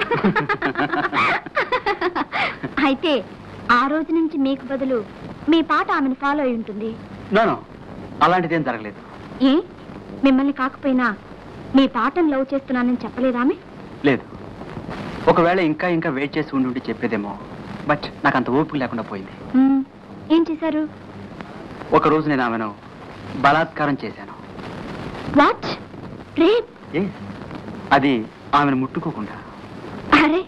అయితే ఆ రోజు నుంచి మీకు బదులు మీ పాట ఆమెను ఫాలో అయి ఉంటుంది నో నో అలాంటిదేం జరగలేదు ఏ మిమ్మల్ని కాకపోయినా మీ పాటను లవ్ చేస్తున్నానని చెప్పలేదామె లేదు ఒకవేళ ఇంకా ఇంకా వెయిట్ చేసి ఉండి ఉండి చెప్పేదేమో బట్ నాకు అంత ఓపిక లేకుండా పోయింది మ్మ్. ఏం చేశారు ఒక రోజు నేను ఆమెను బలాత్కారం చేశాను వాట్ రేప్ ఏ అది ఆమెను ముట్టుకోకుండా అరే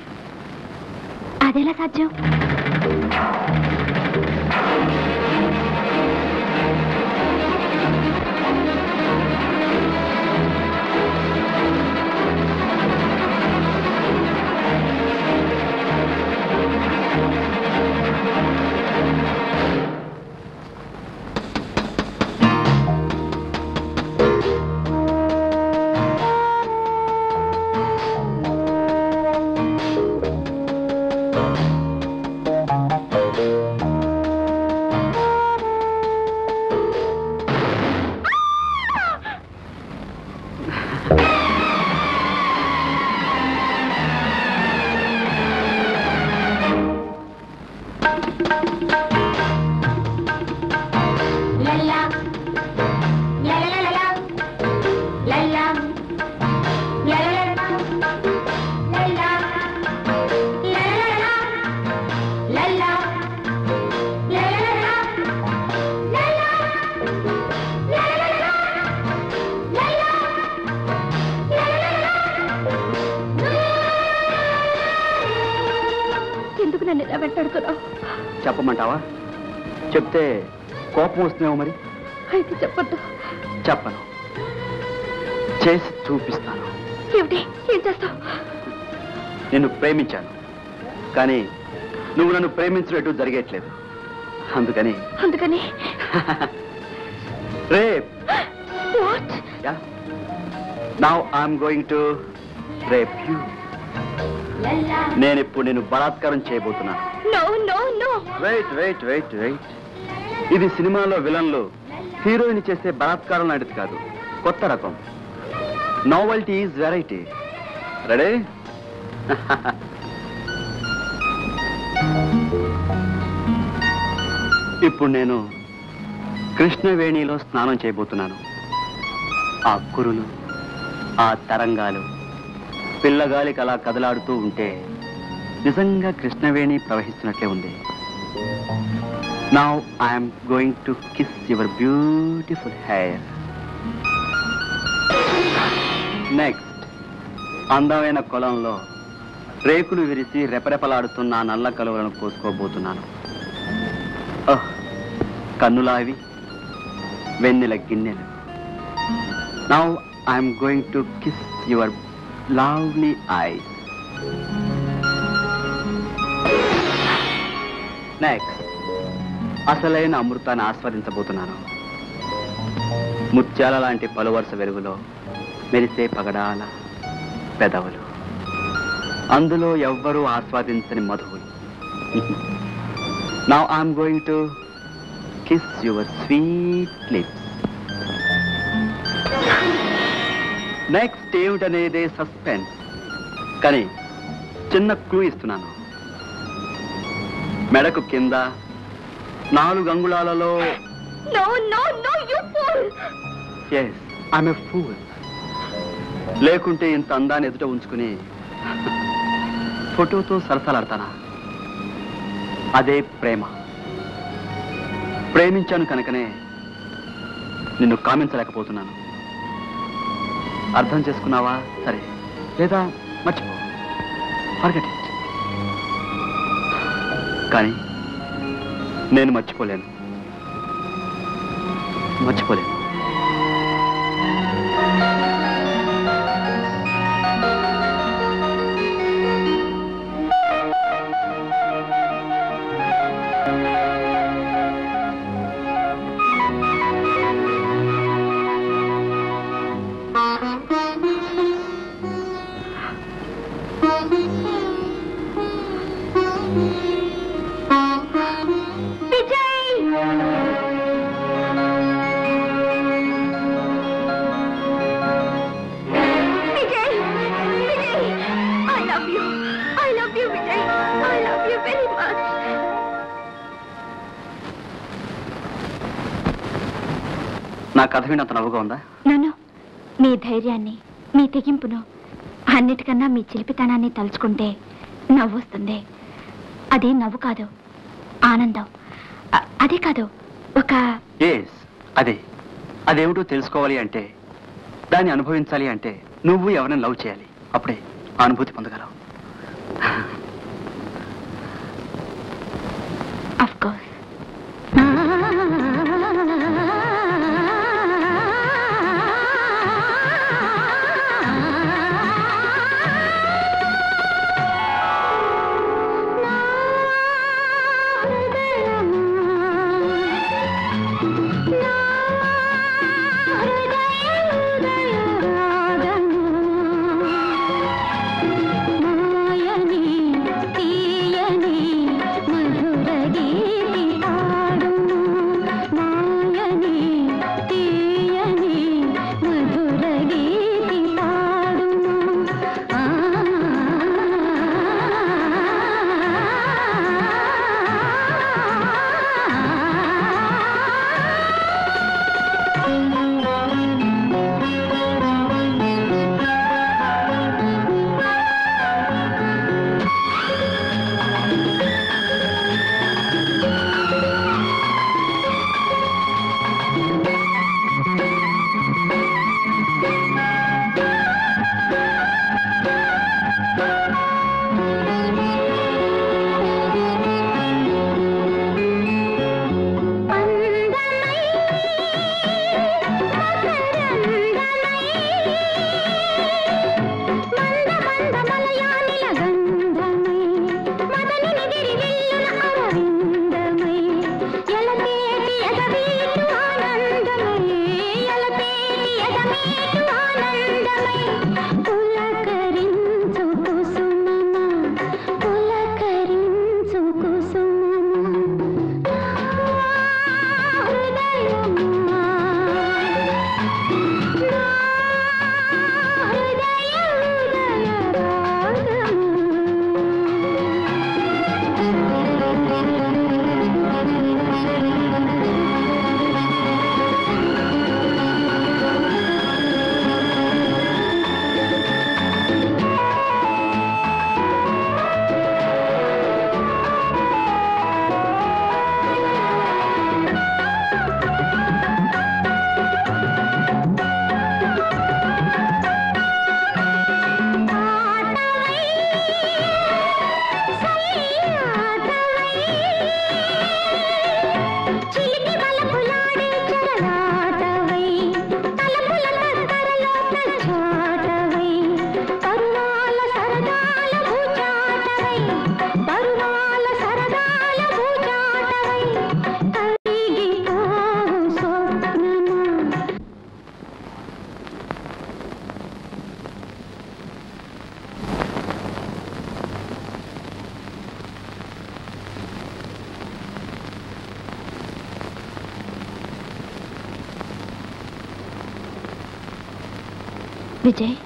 అదెలా సాధ్యం ఎందుకు నన్ను ఇలా వెంటాడుతున్నావు చెప్పమంటావా చెప్తే కోపం వస్తుందేమో మరి అయితే చెప్పొద్దు చెప్పను చేసి చూపిస్తాను ఏమిటి ఏం చేస్తావు నిన్ను ప్రేమించాను కానీ నువ్వు నన్ను ప్రేమించినట్టు జరిగేట్లేదు అందుకని అందుకని rape what now I'm going to rape you నేను ఇప్పుడు నేను బలాత్కారం చేయబోతున్నాను no no no wait wait wait wait ఇది సినిమాలో విలన్లు హీరోయిన్ చేసే బలాత్కారం లాంటిది కాదు కొత్త రకం నోవల్టీ ఈజ్ వెరైటీ రెడీ ఇప్పుడు నేను కృష్ణవేణిలో స్నానం చేయబోతున్నాను ఆ కురులు ఆ తరంగాలు పిల్లగాలికి అలా కదలాడుతూ ఉంటే నిజంగా కృష్ణవేణి ప్రవహిస్తున్నట్లే ఉంది now I'm going to kiss your beautiful hair next అందమైన కొలంలో రేకులు విరిసి రెపరెపలాడుతున్న ఆ నల్ల కలువలను కోసుకోబోతున్నాను ఓహ్, కన్నులావి వెన్నెల గిన్నెలు now I'm going to kiss your lovely eyes next అసలైన అమృతాన్ని ఆస్వాదించబోతున్నాను ముత్యాల లాంటి పలువరుస వెలుగులో మెరిసే పగడాల పెదవులు అందులో ఎవ్వరూ ఆస్వాదించని మధువులు now I'm going to kiss your sweet lips next ఏమిటనేదే సస్పెన్స్ కానీ చిన్న క్లూ ఇస్తున్నాను మెడకు కింద నాలుగు అంగుళాలలో no no no you fool yes I'm a fool లేకుంటే ఇంత అందాన్ని ఎదుట ఉంచుకుని ఫోటోతో సరసలాడతానా అదే ప్రేమ ప్రేమించాను కనుకనే నిన్ను కామించలేకపోతున్నాను అర్థం చేసుకున్నావా సరే లేదా మర్చిపో ఫర్గెట్ ఇట్ కానీ నేను మర్చిపోలేను మర్చిపోలేను Vijay love you I love you Vijay I love you very much నా కథ వినంత నవ్వుగా ఉందా నన్ను మీ ధైర్యాన్ని మీ తెగింపును అన్నిటికన్నా మీ చిలిపితనాన్ని తలుచుకుంటే నవ్వొస్తుంది అది నవ్వు కాదు ఆనందం అ- అది కాదు ఒక ఎస్ అదే అదేమిటో తెలుసుకోవాలి అంటే దాన్ని అనుభవించాలి అంటే నువ్వు ఎవరిని లవ్ చేయాలి అప్పుడే ఆ అనుభూతి పొందగలవు అఫ్ కోర్స్ మాయని తీయని మధుర గీతి ఆడును మాయని తీయని మధుర గీతి ఆడును ఆ అందమై మంద మంద మలయానిల గంధమై మదని నిదిరి విల్లున అరవిందమై ఎలతేటి ఎదవీటు ఆనందమై ఎలతేటి ఎదవీటు ఆనందమై పులకరించు కుసుమమా పులకరించు కుసుమమా హృదయమా హృదయ హృదయ చిలికి బలపులాడే చెరలాటవై తలపుల దగ్గరలో తచ్చాటవై పరువాల సరదాల భూచాటవై పరువాల సరదాల భూచాటవై కరిగిపోవు స్వప్నమా Vijay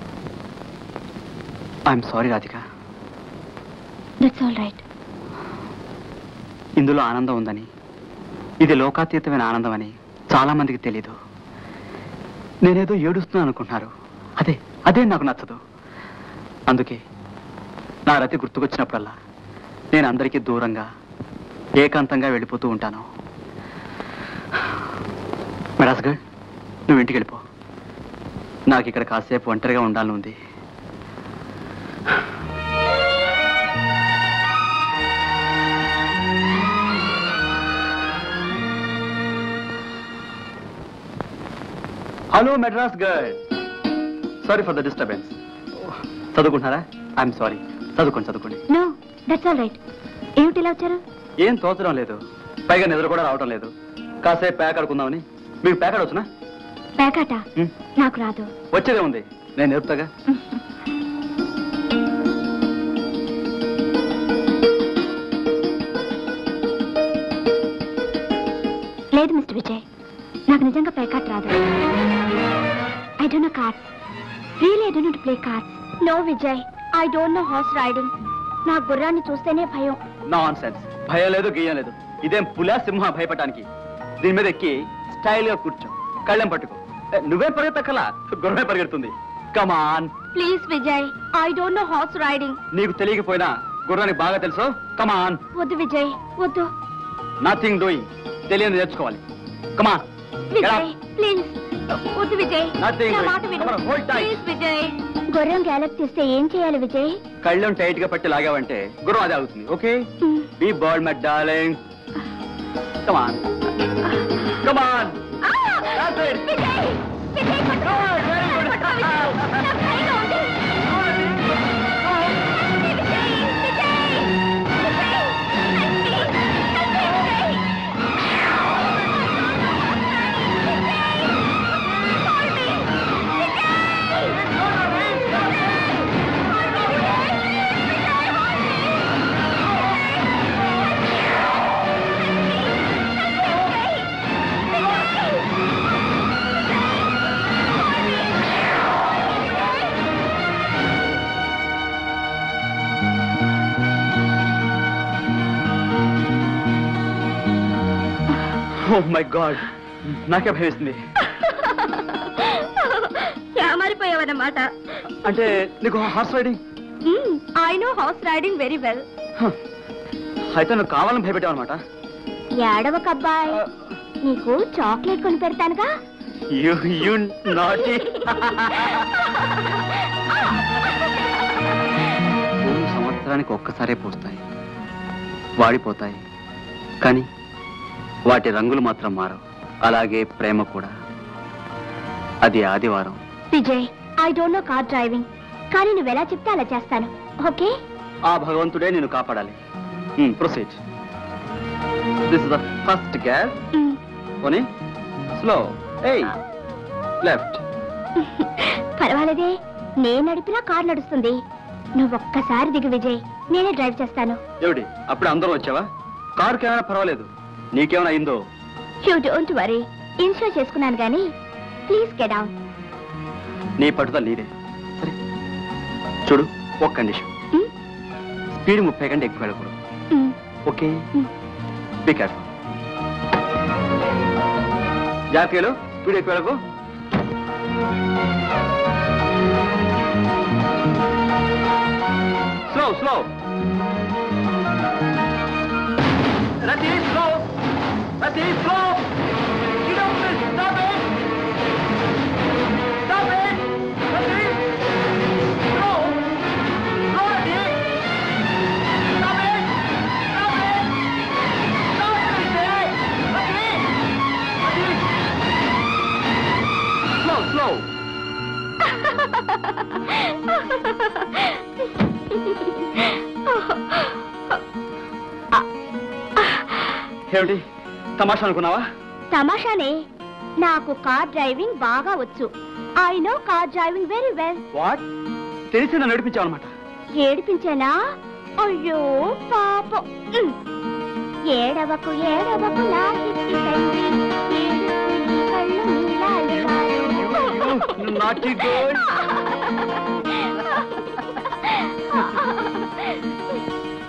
I'm sorry Radhika that's all right ఇందులో ఆనందం ఉందని ఇది లోకాతీతమైన ఆనందం అని చాలా మందికి తెలీదు నేనేదో ఏడుస్తున్నాను అనుకుంటున్నారు అదే అదే నాకు నచ్చదు అందుకే నా రతి గుర్తుకొచ్చినప్పుడల్లా నేను అందరికీ దూరంగా ఏకాంతంగా వెళ్ళిపోతూ ఉంటాను మెరాస్గఢ్ నువ్వు ఇంటికి వెళ్ళిపో నాకు ఇక్కడ కాసేపు ఒంటరిగా ఉండాలని ఉంది hello Madras girl sorry for the disturbance చదువుకుంటున్నారా ఐఎమ్ సారీ చదువుకోండి చదువుకోండి నో దట్స్ ఆల్ రైట్ ఏమిటి ఇలా వచ్చారు ఏం తోచడం లేదు పైగా నిద్ర కూడా రావటం లేదు కాసేపు ప్యాక్ ఆడుకుందామని మీకు ప్యాక్ ఆడవచ్చునా పేకాట ఉమ్, నాకు రాదు వచ్చేదే ఉంది నేను నేర్పుతాగా లేదు మిస్టర్ విజయ్ నాకు నిజంగా పేకాట రాదు I don't know cards really I don't play cards no Vijay I don't know horse riding నా గుర్రాన్ని చూస్తేనే భయం నాన్ సెన్స్ భయం లేదు గీయం లేదు ఇదేం పులా సింహ భయపడటానికి దీని మీద ఎక్కి స్టైల్ గా కూర్చో కళ్ళెం పట్టుకో ఏ, నువ్వేం పరిగెత్తక్కలా గుర్రమే పరిగెడుతుంది come on please Vijay I don't know horse riding నీకు తెలియకపోయినా గుర్రానికి బాగా తెలుసు కమాన్ వద్దు విజయ్ వద్దు నథింగ్ డూయింగ్ తెలియని నేర్చుకోవాలి కమాన్ విజయ్ ప్లీజ్ వద్దు విజయ్ Nothing నా doing. మాట విను Come on, hold tight. Please Vijay గుర్రం గ్యాలప్ తీస్తే ఏం చేయాలి విజయ్ కళ్ళెం టైట్ గా పట్టి లాగావంటే గుర్రం అదే అవుతుంది okay hmm. Be ball my darling come on come on ah! That's it. Vijay Vijay పట్టుకో. Good, very good. పట్టుకో, విజయ్. నా భయంగా ఉంది. Vijay, Vijay, Vijay. Help me. Help me, Vijay. Oh my god నాకే భయస్తుంది మారిపోయావన్నమాట అంటే నీకు horse riding I know horse riding very well అయితే నువ్వు కావాలని భయపెట్టావు అనమాట ఏడవక అబ్బాయి నీకు చాక్లెట్ కొని పెడతానుగా యు యు నాటి పూలు సంవత్సరానికి ఒక్కసారే పూస్తాయి వాడిపోతాయి కానీ వాటి రంగులు మాత్రం మారవు అలాగే ప్రేమ కూడా అది ఆదివారం Vijay I don't know car driving కానీ నువ్వు ఎలా చెప్తే అలా చేస్తాను ఓకే ఆ భగవంతుడే నేను కాపాడాలి proceed this is the first gas పోనీ స్లో ఏయ్ లెఫ్ట్ పర్వాలేదే నేను నడిపినా కార్ నడుస్తుంది నువ్వు ఒక్కసారి దిగు విజయ్ నేనే డ్రైవ్ చేస్తాను ఏమిటి అప్పుడు అందరం వచ్చావా కారుకి ఏమైనా పర్వాలేదు నీకేమైనా అయిందో యూ డోంట్ వరీ ఇన్స్టాల్ చేసుకున్నాను కానీ ప్లీజ్ గెట్ డౌన్ నీ పట్టుదల నీదే సరే చూడు ఒక కండిషన్ స్పీడ్ ముప్పై కంటే ఎక్కువ వెళ్ళకూడదు ఓకే బీ కేర్ఫుల్ జాగ్రత్తలు స్పీడ్ ఎక్కువ వెళ్ళకు slow slow Rati slow Rati slow You don't miss. Stop it! Stop it! Rati! Slow! Slow, Rati! Stop it! Stop it! Stop it, Rati! Rati! Rati! Slow, slow! ఏమిటి తమాషా అనుకున్నావా తమాషానే నాకు కార్ డ్రైవింగ్ బాగా వచ్చు I know car driving very well what తెలిసి నన్ను నడిపించావు అనమాట ఏడిపించానా అయ్యో పాపం ఉమ్. ఏడవకు ఏడవకు నా చిట్టి తండ్రి ఏడుపు నీ కళ్ళు నీలాలు కారు. నాటి గర్ల్